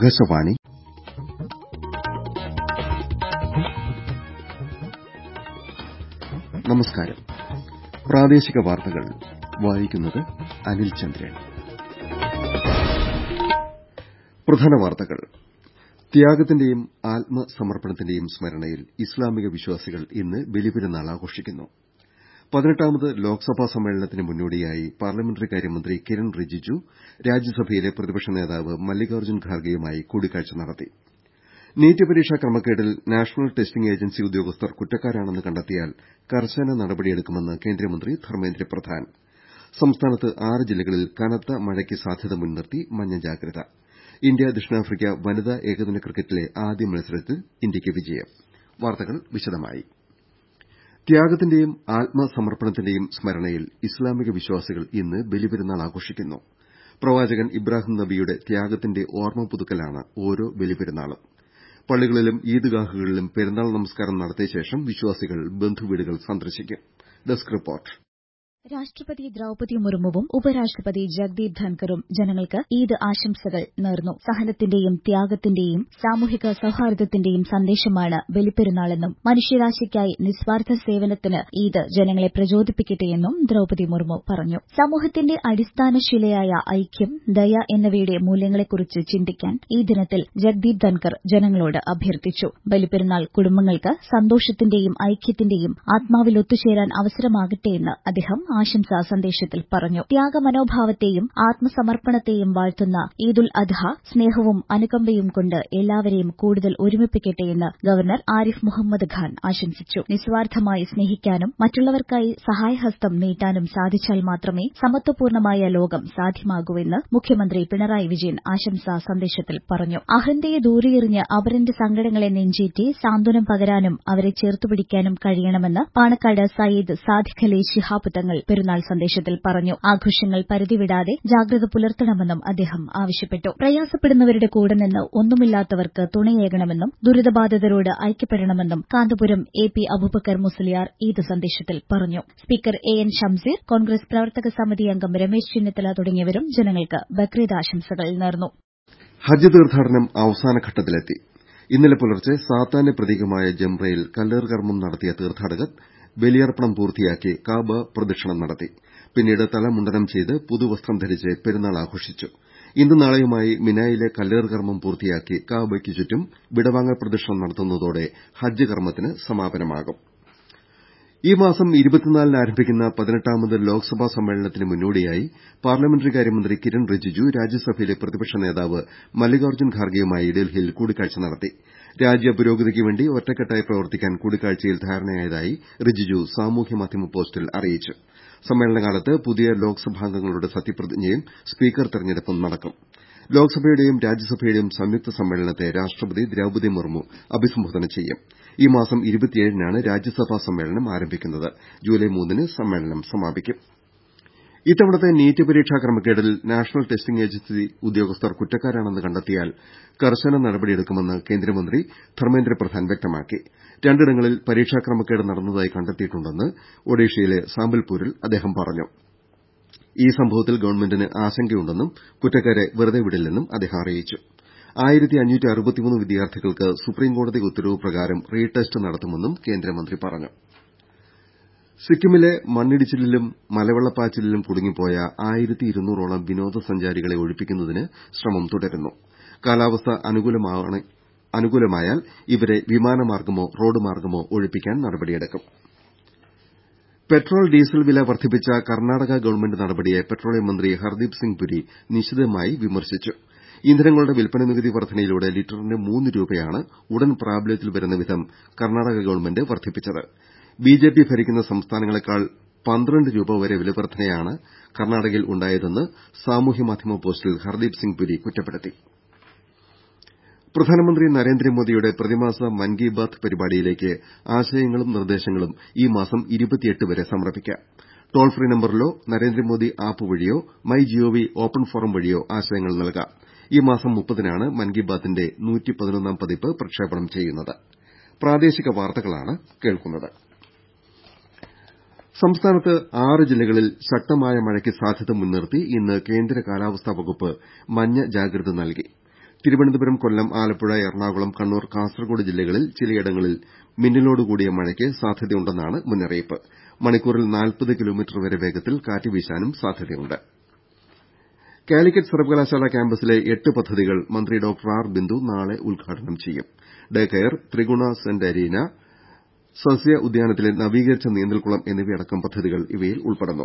ആകാശവാണി നമസ്കാരം പ്രാദേശിക വാർത്തകൾ വായിക്കുന്നത് അനിൽ ചന്ദ്രൻ പ്രധാന വാർത്തകൾ ത്യാഗത്തിന്റെയും ആത്മസമർപ്പണത്തിന്റെയും സ്മരണയിൽ ഇസ്ലാമിക വിശ്വാസികൾ ഇന്ന് ബലിപെരുന്നാൾ ആഘോഷിക്കുന്നു പതിനെട്ടാമത് ലോക്സഭാ സമ്മേളനത്തിന് മുന്നോടിയായി പാർലമെന്ററി കാര്യമന്ത്രി കിരൺ റിജിജു രാജ്യസഭയിലെ പ്രതിപക്ഷ നേതാവ് മല്ലികാർജ്ജുൻ ഖാർഗെയുമായി കൂടിക്കാഴ്ച നടത്തി നീറ്റ് പരീക്ഷാ ക്രമക്കേടിൽ നാഷണൽ ടെസ്റ്റിംഗ് ഏജൻസി ഉദ്യോഗസ്ഥർ കുറ്റക്കാരാണെന്ന് കണ്ടെത്തിയാൽ കർശന നടപടിയെടുക്കുമെന്ന് കേന്ദ്രമന്ത്രി ധർമ്മേന്ദ്ര പ്രധാൻ സംസ്ഥാനത്ത് ആറ് ജില്ലകളിൽ കനത്ത മഴയ്ക്ക് സാധ്യത മുൻനിർത്തി മഞ്ഞ ജാഗ്രത ഇന്ത്യ ദക്ഷിണാഫ്രിക്ക വനിതാ ഏകദിന ക്രിക്കറ്റിലെ ആദ്യ മത്സരത്തിൽ ഇന്ത്യയ്ക്ക് വിജയം വാർത്തകൾ വിശദമായി ത്യാഗത്തിന്റെയും ആത്മസമർപ്പണത്തിന്റെയും സ്മരണയിൽ ഇസ്ലാമിക വിശ്വാസികൾ ഇന്ന് ബലിപെരുന്നാൾ ആഘോഷിക്കുന്നു പ്രവാചകൻ ഇബ്രാഹിം നബിയുടെ ത്യാഗത്തിന്റെ ഓർമ്മ പുതുക്കലാണ് ഓരോ ബലിപെരുന്നാളും പള്ളികളിലും ഈദ്ഗാഹുകളിലും പെരുന്നാൾ നമസ്കാരം നടത്തിയ ശേഷം വിശ്വാസികൾ ബന്ധുവീടുകൾ സന്ദർശിക്കും ഡെസ്ക് റിപ്പോർട്ട് രാഷ്ട്രപതി ദ്രൌപതി മുർമുവും ഉപരാഷ്ട്രപതി ജഗ്ദീപ് ധൻകറും ജനങ്ങൾക്ക് ഈദ് ആശംസകൾ നേർന്നു സഹനത്തിന്റെയും ത്യാഗത്തിന്റെയും സാമൂഹിക സൌഹാർദ്ദത്തിന്റെയും സന്ദേശമാണ് ബലിപ്പെരുന്നാളെന്നും മനുഷ്യരാശിക്കായി നിസ്വാർത്ഥ സേവനത്തിന് ഈദ് ജനങ്ങളെ പ്രചോദിപ്പിക്കട്ടെയെന്നും ദ്രൌപതി മുർമു പറഞ്ഞു സമൂഹത്തിന്റെ അടിസ്ഥാന ശിലയായ ഐക്യം ദയ എന്നിവയുടെ മൂല്യങ്ങളെക്കുറിച്ച് ചിന്തിക്കാൻ ഈ ദിനത്തിൽ ജഗ്ദീപ് ധൻകർ ജനങ്ങളോട് അഭ്യർത്ഥിച്ചു ബലിപ്പെരുന്നാൾ കുടുംബങ്ങൾക്ക് സന്തോഷത്തിന്റെയും ഐക്യത്തിന്റെയും ആത്മാവിൽ ഒത്തുചേരാൻ അവസരമാകട്ടെയെന്ന് അദ്ദേഹം ആശംസാ സന്ദേശത്തിൽ പറഞ്ഞു ത്യാഗമനോഭാവത്തെയും ആത്മസമർപ്പണത്തെയും വാഴ്ത്തുന്ന ഈദുൽ അദ്ഹ സ്നേഹവും അനുകമ്പയും കൊണ്ട് എല്ലാവരെയും കൂടുതൽ ഒരുമിപ്പിക്കട്ടെയെന്ന് ഗവർണർ ആരിഫ് മുഹമ്മദ് ഖാൻ ആശംസിച്ചു നിസ്വാർത്ഥമായി സ്നേഹിക്കാനും മറ്റുള്ളവർക്കായി സഹായഹസ്തം നീട്ടാനും സാധിച്ചാൽ മാത്രമേ സമത്വപൂർണമായ ലോകം സാധ്യമാകൂവെന്ന് മുഖ്യമന്ത്രി പിണറായി വിജയൻ ആശംസാ സന്ദേശത്തിൽ പറഞ്ഞു അഹന്തയെ ദൂരെയെറിഞ്ഞ് അവരന്റെ സങ്കടങ്ങളെ നെഞ്ചേറ്റി സാന്ത്വനം പകരാനും അവരെ ചേർത്തുപിടിക്കാനും കഴിയണമെന്ന് പാണക്കാട് സയ്യിദ് സാദിഖ് അലി ശിഹാബ് തങ്ങൾ പെരുന്നാൾ സന്ദേശത്തിൽ പറഞ്ഞു ആഘോഷങ്ങൾ പരിധിവിടാതെ ജാഗ്രത പുലർത്തണമെന്നും അദ്ദേഹം ആവശ്യപ്പെട്ടു പ്രയാസപ്പെടുന്നവരുടെ കൂടെ നിന്ന് ഒന്നുമില്ലാത്തവർക്ക് തുണയേകണമെന്നും ദുരിതബാധിതരോട് ഐക്യപ്പെടണമെന്നും കാന്തപുരം എ പി അബൂബക്കർ മുസ്ലിയാർ ഈദ് സന്ദേശത്തിൽ പറഞ്ഞു speaker A N Shamseer Congress പ്രവർത്തക സമിതി അംഗം രമേശ് ചെന്നിത്തല തുടങ്ങിയവരും ജനങ്ങൾക്ക് ബക്രീദ് ആശംസകൾ നേർന്നു ഹജ്ജ് തീർത്ഥാടനം അവസാനഘട്ടത്തിലെത്തി ഇന്നലെ പുലർച്ചെ സാത്താന്റെ പ്രതീകമായ ജംറയിൽ കല്ലേറ് കർമ്മം നടത്തിയ തീർത്ഥാടകർ ബലിയർപ്പണം പൂർത്തിയാക്കി കാബ പ്രദക്ഷിണം നടത്തി പിന്നീട് തല മുണ്ഡനം ചെയ്ത് പുതുവസ്ത്രം ധരിച്ച് പെരുന്നാൾ ആഘോഷിച്ചു ഇന്നും നാളെയുമായി മിനായിലെ കല്ലേറ് കർമ്മം പൂർത്തിയാക്കി കാബയ്ക്ക് ചുറ്റും വിടവാങ്ങൽ പ്രദക്ഷിണം നടത്തുന്നതോടെ ഹജ്ജ് കർമ്മത്തിന് സമാപനമാകും ഈ മാസം ന് ആരംഭിക്കുന്ന പതിനെട്ടാമത് ലോക്സഭാ സമ്മേളനത്തിന് മുന്നോടിയായി പാർലമെന്ററി കാര്യമന്ത്രി കിരൺ റിജിജു രാജ്യസഭയിലെ പ്രതിപക്ഷ നേതാവ് മല്ലികാർജ്ജുൻ ഖാർഗെയുമായി ഡൽഹിയിൽ കൂടിക്കാഴ്ച നടത്തി രാജ്യ പുരോഗതിക്കുവേണ്ടി ഒറ്റക്കെട്ടായി പ്രവർത്തിക്കാൻ കൂടിക്കാഴ്ചയിൽ ധാരണയായതായി റിജിജു സാമൂഹ്യമാധ്യമ പോസ്റ്റിൽ അറിയിച്ചു സമ്മേളനകാലത്ത് പുതിയ ലോക്സഭാംഗങ്ങളുടെ സത്യപ്രതിജ്ഞയും സ്പീക്കർ തെരഞ്ഞെടുപ്പും നടക്കും ലോക്സഭയുടെയും രാജ്യസഭയുടെയും സംയുക്ത സമ്മേളനത്തെ രാഷ്ട്രപതി ദ്രൌപതി മുർമു അഭിസംബോധന ചെയ്യും ഈ മാസം നാണ് രാജ്യസഭാ സമ്മേളനം ആരംഭിക്കുന്നത് ജൂലൈ മൂന്നിന് സമ്മേളനം സമാപിക്കും ഇത്തവണത്തെ നീറ്റ് പരീക്ഷാ ക്രമക്കേടിൽ നാഷണൽ ടെസ്റ്റിംഗ് ഏജൻസി ഉദ്യോഗസ്ഥർ കുറ്റക്കാരാണെന്ന് കണ്ടെത്തിയാൽ കർശന നടപടിയെടുക്കുമെന്ന് കേന്ദ്രമന്ത്രി ധർമ്മേന്ദ്ര പ്രധാൻ വ്യക്തമാക്കി രണ്ടിടങ്ങളിൽ പരീക്ഷാ ക്രമക്കേട് നടന്നതായി കണ്ടെത്തിയിട്ടുണ്ടെന്ന് ഒഡീഷയിലെ സാമ്പൽപൂരിൽ അദ്ദേഹം പറഞ്ഞു ഈ സംഭവത്തിൽ ഗവൺമെന്റിന് ആശങ്കയുണ്ടെന്നും കുറ്റക്കാരെ വെറുതെ വിടില്ലെന്നും അദ്ദേഹം അറിയിച്ചു വിദ്യാർത്ഥികൾക്ക് സുപ്രീംകോടതി ഉത്തരവ് പ്രകാരം റീ ടെസ്റ്റ് നടത്തുമെന്നും കേന്ദ്രമന്ത്രി പറഞ്ഞു സിക്കിമിലെ മണ്ണിടിച്ചിലിലും മലവെള്ളപ്പാച്ചിലിലും കുടുങ്ങിപ്പോയ ആയിരത്തിയിരുന്നൂറോളം വിനോദസഞ്ചാരികളെ ഒഴിപ്പിക്കുന്നതിന് ശ്രമം തുടരുന്നു കാലാവസ്ഥ അനുകൂലമായാൽ ഇവരെ വിമാനമാർഗ്ഗമോ റോഡ് മാർഗ്ഗമോ ഒഴിപ്പിക്കാൻ നടപടിയെടുക്കും പെട്രോൾ ഡീസൽ വില വർദ്ധിപ്പിച്ച കർണാടക ഗവൺമെന്റ് നടപടിയെ പെട്രോളിയം മന്ത്രി ഹർദീപ് സിംഗ് പുരി നിശിതമായി വിമർശിച്ചു ഇന്ധനങ്ങളുടെ വിൽപ്പന നികുതി വർധനയിലൂടെ ലിറ്ററിന് മൂന്ന് രൂപയാണ് ഉടൻ പ്രാബല്യത്തിൽ വരുന്ന വിധം കർണാടക ഗവൺമെന്റ് വർദ്ധിപ്പിച്ചത് ബിജെപി ഭരിക്കുന്ന സംസ്ഥാനങ്ങളെക്കാൾ പന്ത്രണ്ട് രൂപ വരെ വിലവർധനയാണ് കർണാടകയിൽ ഉണ്ടായതെന്ന് സാമൂഹ്യമാധ്യമ പോസ്റ്റിൽ ഹർദീപ് സിംഗ് പുരി കുറ്റപ്പെടുത്തി പ്രധാനമന്ത്രി നരേന്ദ്രമോദിയുടെ പ്രതിമാസ മൻ കി ബാത് പരിപാടിയിലേക്ക് ആശയങ്ങളും നിർദ്ദേശങ്ങളും ഈ മാസം വരെ സമർപ്പിക്കാം ടോൾ ഫ്രീ നമ്പറിലോ നരേന്ദ്രമോദി ആപ്പ് വഴിയോ മൈ ജിഒവി ഓപ്പൺ ഫോറം വഴിയോ ആശയങ്ങൾ നൽകാം ഈ മാസം മുപ്പതിനാണ് മൻ കി ബാത്തിന്റെ ാം പതിപ്പ് പ്രക്ഷേപണം ചെയ്യുന്നത് സംസ്ഥാനത്ത് ആറ് ജില്ലകളിൽ ശക്തമായ മഴയ്ക്ക് സാധ്യത മുൻനിർത്തി ഇന്ന് കേന്ദ്ര കാലാവസ്ഥാ വകുപ്പ് മഞ്ഞ ജാഗ്രത നൽകി തിരുവനന്തപുരം കൊല്ലം ആലപ്പുഴ എറണാകുളം കണ്ണൂർ കാസർകോട് ജില്ലകളിൽ ചിലയിടങ്ങളിൽ മിന്നലോടുകൂടിയ മഴയ്ക്ക് സാധ്യതയുണ്ടെന്നാണ് മുന്നറിയിപ്പ് മണിക്കൂറിൽ നാൽപ്പത് കിലോമീറ്റർ വരെ വേഗത്തിൽ കാറ്റ് വീശാനും സാധ്യതയുണ്ട് കാലിക്കറ്റ് സർവകലാശാല ക്യാമ്പസിലെ എട്ട് പദ്ധതികൾ മന്ത്രി ഡോക്ടർ ആർ ബിന്ദു നാളെ ഉദ്ഘാടനം ചെയ്യും ഡേ കെയർ ത്രിഗുണ സെന്റ് അരീന സസ്യ ഉദ്യാനത്തിലെ നവീകരിച്ച നീന്തൽക്കുളം എന്നിവയടക്കം പദ്ധതികൾ ഇവയിൽ ഉൾപ്പെടുന്നു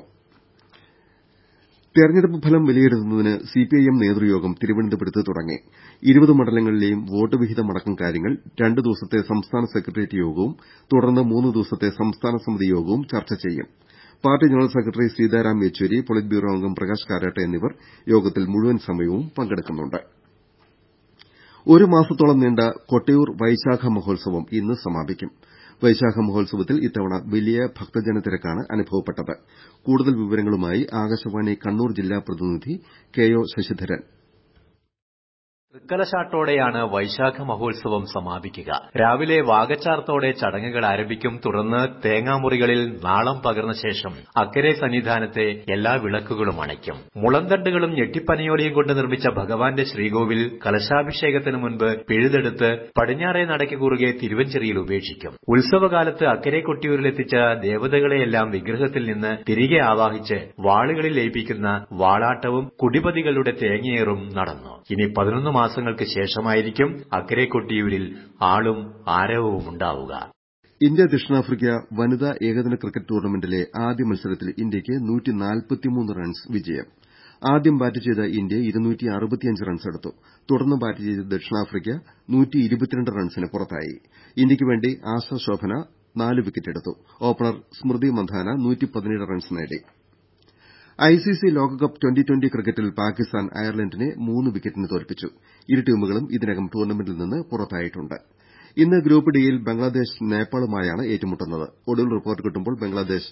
തെരഞ്ഞെടുപ്പ് ഫലം വിലയിരുത്തുന്നതിന് സിപിഐഎം നേതൃയോഗം തിരുവനന്തപുരത്ത് തുടങ്ങി ഇരുപത് മണ്ഡലങ്ങളിലെയും വോട്ട് വിഹിതമടക്കം കാര്യങ്ങൾ രണ്ട് ദിവസത്തെ സംസ്ഥാന സെക്രട്ടേറിയറ്റ് യോഗവും തുടർന്ന് മൂന്ന് ദിവസത്തെ സംസ്ഥാന സമിതി യോഗവും ചർച്ച ചെയ്യും party general secretary Sitaram Yechury polit bureau അംഗം പ്രകാശ് കാരാട്ട് എന്നിവർ യോഗത്തിൽ മുഴുവൻ സമയവും പങ്കെടുക്കുന്നുണ്ട് ഒരു മാസത്തോളം നീണ്ട കൊട്ടിയൂർ വൈശാഖ മഹോത്സവം ഇന്ന് സമാപിക്കും വൈശാഖ മഹോത്സവത്തിൽ ഇത്തവണ വലിയ ഭക്തജന തിരക്കാണ് അനുഭവപ്പെട്ടത് കൂടുതൽ വിവരങ്ങളുമായി ആകാശവാണി കണ്ണൂർ ജില്ലാ പ്രതിനിധി കെ ഒ ശശിധരൻ തൃക്കലശാട്ടോടെയാണ് വൈശാഖ മഹോത്സവം സമാപിക്കുക രാവിലെ വാകച്ചാർത്തോടെ ചടങ്ങുകൾ ആരംഭിക്കും തുടർന്ന് തേങ്ങാമുറികളിൽ നാളം പകർന്ന ശേഷം അക്കരെ സന്നിധാനത്തെ എല്ലാ വിളക്കുകളും അണയ്ക്കും മുളന്തണ്ടുകളും ഞെട്ടിപ്പനയോടെയും കൊണ്ട് നിർമ്മിച്ച ഭഗവാന്റെ ശ്രീകോവിൽ കലശാഭിഷേകത്തിന് മുൻപ് പിഴുതെടുത്ത് പടിഞ്ഞാറേ നടയ്ക്ക് കുറുകെ തിരുവഞ്ചെറിയിൽ ഉപേക്ഷിക്കും ഉത്സവകാലത്ത് അക്കരെ കൊട്ടിയൂരിലെത്തിച്ച ദേവതകളെയെല്ലാം വിഗ്രഹത്തിൽ നിന്ന് തിരികെ ആവാഹിച്ച് വാളുകളിൽ ലയിപ്പിക്കുന്ന വാളാട്ടവും കുടിപതികളുടെ തേങ്ങയേറും നടന്നു ഇനി പതിനൊന്ന് മാസങ്ങൾക്ക് ശേഷമായിരിക്കും അക്കരെ കൊട്ടിയൂരിൽ ആളും ആരവവും ഉണ്ടാവുക ഇന്ത്യ ദക്ഷിണാഫ്രിക്ക വനിതാ ഏകദിന ക്രിക്കറ്റ് ടൂർണമെന്റിലെ ആദ്യ മത്സരത്തിൽ ഇന്ത്യയ്ക്ക് റൺസ് വിജയം ആദ്യം ബാറ്റ് ചെയ്ത ഇന്ത്യ റൺസെടുത്തു തുടർന്ന് ബാറ്റ് ചെയ്ത ദക്ഷിണാഫ്രിക്ക റൺസിന് പുറത്തായി ഇന്ത്യയ്ക്ക് വേണ്ടി ആശ ശോഭന നാല് വിക്കറ്റെടുത്തു ഓപ്പണർ സ്മൃതി മന്ധാന റൺസ് നേടി ഐസിസി ലോകകപ്പ് ട്വന്റി ട്വന്റി ക്രിക്കറ്റിൽ പാകിസ്ഥാൻ അയർലൻഡിനെ മൂന്ന് വിക്കറ്റിന് തോൽപ്പിച്ചു ഇരു ടീമുകളും ഇതിനകം ടൂർണമെന്റിൽ നിന്ന് പുറത്തായിട്ടുണ്ട് ഇന്ന് ഗ്രൂപ്പ് ഡിയിൽ ബംഗ്ലാദേശ് നേപ്പാളുമായാണ് ഏറ്റുമുട്ടുന്നത് ഒടുവിൽ റിപ്പോർട്ട് കിട്ടുമ്പോൾ ബംഗ്ലാദേശ്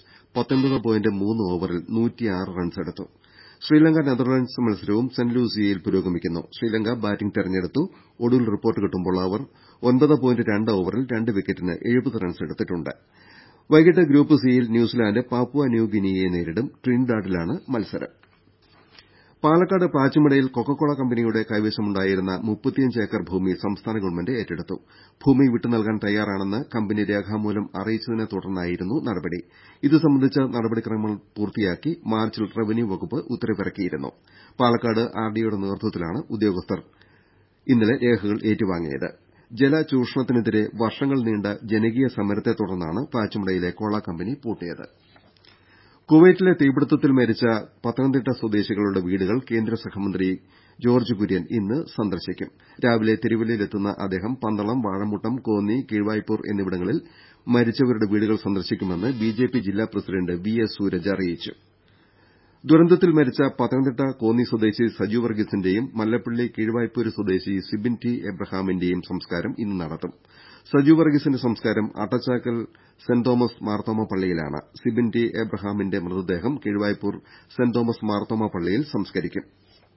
ഓവറിൽ റൺസെടുത്തു ശ്രീലങ്ക നെതർലൻഡ്സ് മത്സരവും സെന്റ് ലൂസിയയിൽ പുരോഗമിക്കുന്നു ശ്രീലങ്ക ബാറ്റിംഗ് തെരഞ്ഞെടുത്തു ഒടുവിൽ റിപ്പോർട്ട് കിട്ടുമ്പോൾ അവർ ഓവറിൽ രണ്ട് വിക്കറ്റിന് റൺസെടുത്തിട്ടുണ്ട് വൈകിട്ട് ഗ്രൂപ്പ് സിയിൽ ന്യൂസിലാന്റ് പാപ്പുവ ന്യൂ ഗിനിയയെ നേരിടും ട്രിനിഡാഡിലാണ് മത്സരം പാലക്കാട് പാച്ചിമടയിൽ കൊക്കക്കോള കമ്പനിയുടെ കൈവശമുണ്ടായിരുന്ന ഏക്കർ ഭൂമി സംസ്ഥാന ഗവൺമെന്റ് ഏറ്റെടുത്തു ഭൂമി വിട്ടുനൽകാൻ തയ്യാറാണെന്ന് കമ്പനി രേഖാമൂലം അറിയിച്ചതിനെ തുടർന്നായിരുന്നു നടപടി ഇത് സംബന്ധിച്ച നടപടിക്രമങ്ങൾ പൂർത്തിയാക്കി മാർച്ചിൽ റവന്യൂ വകുപ്പ് ഉത്തരവിറക്കിയിരുന്നു പാലക്കാട് ആർഡിഒയുടെ നേതൃത്വത്തിലാണ് ഉദ്യോഗസ്ഥർ ഇന്നലെ രേഖകൾ ഏറ്റുവാങ്ങിയത് ജലചൂഷണത്തിനെതിരെ വർഷങ്ങൾ നീണ്ട ജനകീയ സമരത്തെ തുടർന്നാണ് പാച്ചിമടയിലെ കോള കമ്പനി പൂട്ടിയത് കുവൈറ്റിലെ തീപിടുത്തത്തിൽ മരിച്ച പത്തനംതിട്ട സ്വദേശികളുടെ വീടുകൾ കേന്ദ്ര സഹമന്ത്രി ജോർജ്ജ് കുര്യൻ ഇന്ന് സന്ദർശിക്കും രാവിലെ തിരുവല്ലയിലെത്തുന്ന അദ്ദേഹം പന്തളം വാഴമുട്ടം കോന്നി കീഴ്വായ്പൂർ എന്നിവിടങ്ങളിൽ മരിച്ചവരുടെ വീടുകൾ സന്ദർശിക്കുമെന്ന് ബിജെപി ജില്ലാ പ്രസിഡന്റ് വി എസ് സൂരജ് അറിയിച്ചു ദുരന്തത്തിൽ മരിച്ച പത്തനംതിട്ട കോന്നി സ്വദേശി സജു വർഗീസിന്റെയും മല്ലപ്പള്ളി കീഴ്വായ്പൂര് സ്വദേശി സിബിൻ ടി എബ്രഹാമിന്റെയും സംസ്കാരം ഇന്ന് നടത്തും സജു വർഗീസിന്റെ സംസ്കാരം അട്ടച്ചാക്കൽ സെന്റ് തോമസ് മാർത്തോമ പള്ളിയിലാണ് സിബിൻ ടി എബ്രഹാമിന്റെ മൃതദേഹം കീഴ്വായ്പൂർ സെന്റ് തോമസ് മാർത്തോമ പള്ളിയിൽ സംസ്കരിക്കും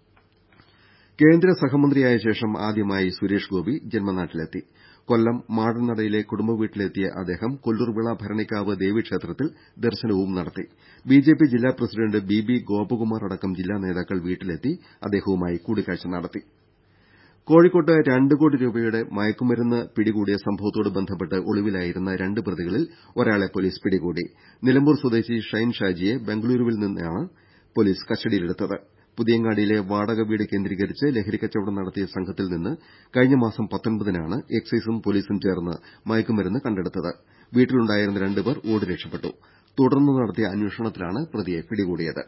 കേന്ദ്ര സഹമന്ത്രിയായ ശേഷം ആദ്യമായി സുരേഷ് ഗോപി ജന്മനാട്ടിലെത്തി കൊല്ലം മാടൻനടയിലെ കുടുംബവീട്ടിലെത്തിയ അദ്ദേഹം കൊല്ലൂർവിള ഭരണിക്കാവ് ദേവീക്ഷേത്രത്തിൽ ദർശനവും നടത്തി ബിജെപി ജില്ലാ പ്രസിഡന്റ് ബി ബി ഗോപകുമാർ അടക്കം ജില്ലാ നേതാക്കൾ വീട്ടിലെത്തി അദ്ദേഹവുമായി കൂടിക്കാഴ്ച നടത്തി കോഴിക്കോട്ട് രണ്ട് കോടി രൂപയുടെ മയക്കുമരുന്ന് പിടികൂടിയ സംഭവത്തോട് ബന്ധപ്പെട്ട് ഒളിവിലായിരുന്ന രണ്ട് പ്രതികളിൽ ഒരാളെ പോലീസ് പിടികൂടി നിലമ്പൂർ സ്വദേശി ഷൈൻ ഷാജിയെ ബംഗളൂരുവിൽ നിന്നാണ് പോലീസ് കസ്റ്റഡിയിലെടുത്തത് പുതിയങ്ങാടിയിലെ വാടക വീട് കേന്ദ്രീകരിച്ച് ലഹരിക്കച്ചവടം നടത്തിയ സംഘത്തിൽ നിന്ന് കഴിഞ്ഞ മാസം പത്തൊൻപതിനാണ് എക്സൈസും പോലീസും ചേർന്ന് മയക്കുമരുന്ന് കണ്ടെടുത്തത് വീട്ടിലുണ്ടായിരുന്ന രണ്ടുപേർ ഓടി രക്ഷപ്പെട്ടു തുടർന്ന് നടത്തിയ അന്വേഷണത്തിലാണ് പ്രതിയെ പിടികൂടിയത്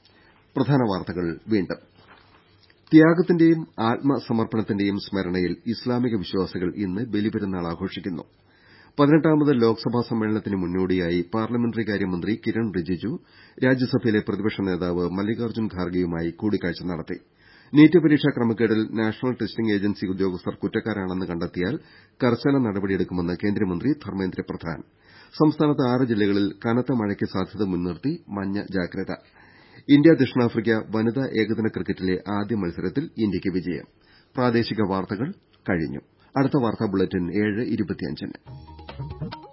ത്യാഗത്തിന്റെയും ആത്മസമർപ്പണത്തിന്റെയും സ്മരണയിൽ ഇസ്ലാമിക വിശ്വാസികൾ ഇന്ന് ബലിപെരുന്നാൾ ആഘോഷിക്കുന്നു പതിനെട്ടാമത് ലോക്സഭാ സമ്മേളനത്തിന് മുന്നോടിയായി പാർലമെന്ററി കാര്യമന്ത്രി കിരൺ റിജിജു രാജ്യസഭയിലെ പ്രതിപക്ഷ നേതാവ് മല്ലികാർജ്ജുൻ ഖാർഗെയുമായി കൂടിക്കാഴ്ച നടത്തി നീറ്റ് പരീക്ഷാ ക്രമക്കേടിൽ നാഷണൽ ടെസ്റ്റിംഗ് ഏജൻസി ഉദ്യോഗസ്ഥർ കുറ്റക്കാരാണെന്ന് കണ്ടെത്തിയാൽ കർശന നടപടിയെടുക്കുമെന്ന് കേന്ദ്രമന്ത്രി ധർമ്മേന്ദ്ര പ്രധാൻ സംസ്ഥാനത്ത് ആറ് ജില്ലകളിൽ കനത്ത മഴയ്ക്ക് സാധ്യത മുൻനിർത്തി മഞ്ഞ ജാഗ്രത ഇന്ത്യ ദക്ഷിണാഫ്രിക്ക വനിതാ ഏകദിന ക്രിക്കറ്റിലെ ആദ്യ മത്സരത്തിൽ ഇന്ത്യയ്ക്ക് വിജയം പ്രാദേശിക വാർത്തകൾ കഴിഞ്ഞു അടുത്ത വാർത്താ ബുള്ളറ്റിൻ ഏഴ് ഇരുപത്തിയഞ്ചിന്